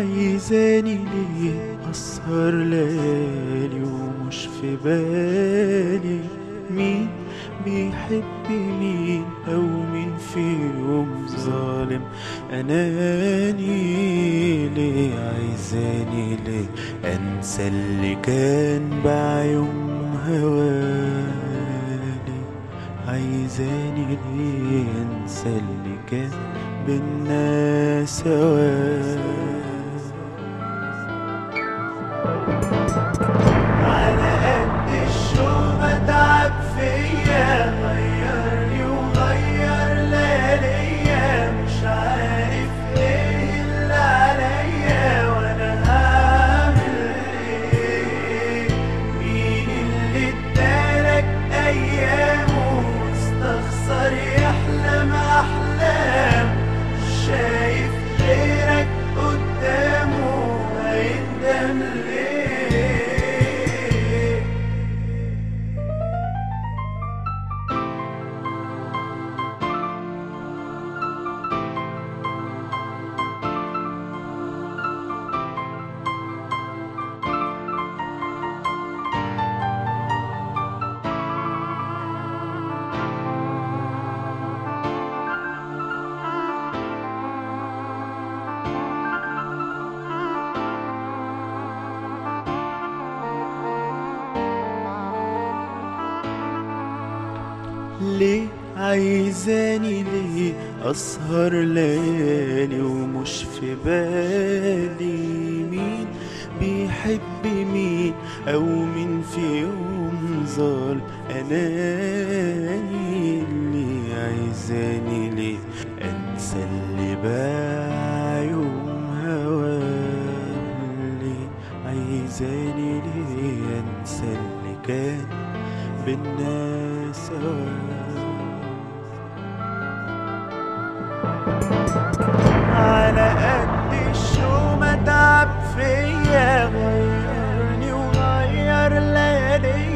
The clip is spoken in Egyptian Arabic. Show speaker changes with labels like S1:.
S1: عايزاني ليه أسهر ليالي ومش في بالي مين بيحب مين أو مين في يوم ظالم أناني ليه عايزاني ليه أنسى اللي كان بعيون هوالي عايزاني ليه أنسى اللي كان بينا سوا على قد الشوق اتعب فيا غيرني وغير لياليا مش عارف ايه اللي عليا وانا هعمل ايه مين اللي ادالك ايامه واستخسر يحلم احلام مش شايف غيرك قدامه هيندم ليه ليه عايزاني ليه أسهر ليالي ومش في بالي مين بيحب مين أو مين في يوم ظال أناني اللي عايزاني ليه أنسى اللي باع يوم هوالي عايزاني ليه أنسى اللي كان بينا سوا على قد الشومة تعب فيا غيرني وغير ليالي